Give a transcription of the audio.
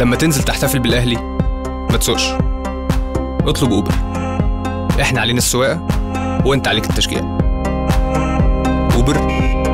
ولما تنزل تحتفل بالاهلي ما تسوقش اطلب اوبر احنا علينا السواقه وانت عليك التشجيع اوبر